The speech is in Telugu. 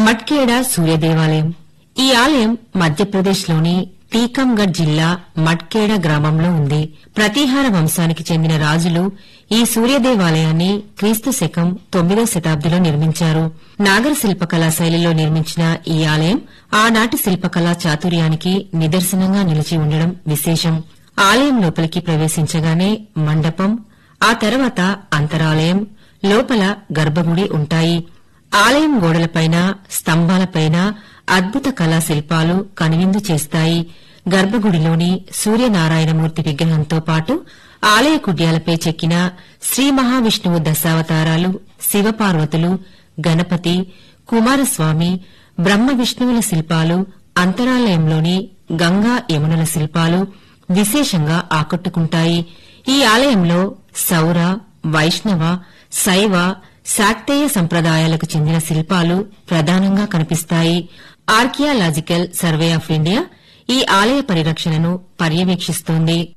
మట్కేడ సూర్య దేవాలయం ఈ ఆలయం మధ్యప్రదేశ్లోని టీకంగఢ్ జిల్లా మట్కేడ గ్రామంలో ఉంది ప్రతీహార వంశానికి చెందిన రాజులు ఈ సూర్య దేవాలయాన్ని క్రీస్తు శకం తొమ్మిదో శతాబ్దిలో నిర్మించారు నాగర శిల్పకళా శైలిలో నిర్మించిన ఈ ఆలయం ఆనాటి శిల్పకళా చాతుర్యానికి నిదర్శనంగా నిలిచి ఉండడం విశేషం ఆలయం లోపలికి ప్రవేశించగానే మండపం ఆ తర్వాత అంతరాలయం లోపల గర్భగుడి ఉంటాయి ఆలయం గోడలపైన స్తంభాలపైన అద్భుత కళా శిల్పాలు కనువిందు చేస్తాయి గర్భగుడిలోని సూర్యనారాయణమూర్తి విగ్రహంతో పాటు ఆలయ కుడ్యాలపై చెక్కిన శ్రీ మహావిష్ణువు దశావతారాలు శివపార్వతులు గణపతి కుమారస్వామి బ్రహ్మ విష్ణువుల శిల్పాలు అంతరాలయంలోని గంగా యమునుల శిల్పాలు విశేషంగా ఆకట్టుకుంటాయి ఈ ఆలయంలో సౌర వైష్ణవ శైవ శాక్తేయ సంప్రదాయాలకు చెందిన శిల్పాలు ప్రధానంగా కనిపిస్తాయి ఆర్కియాలాజికల్ సర్వే ఆఫ్ ఇండియా ఈ ఆలయ పరిరక్షణను పర్యవేక్షిస్తోంది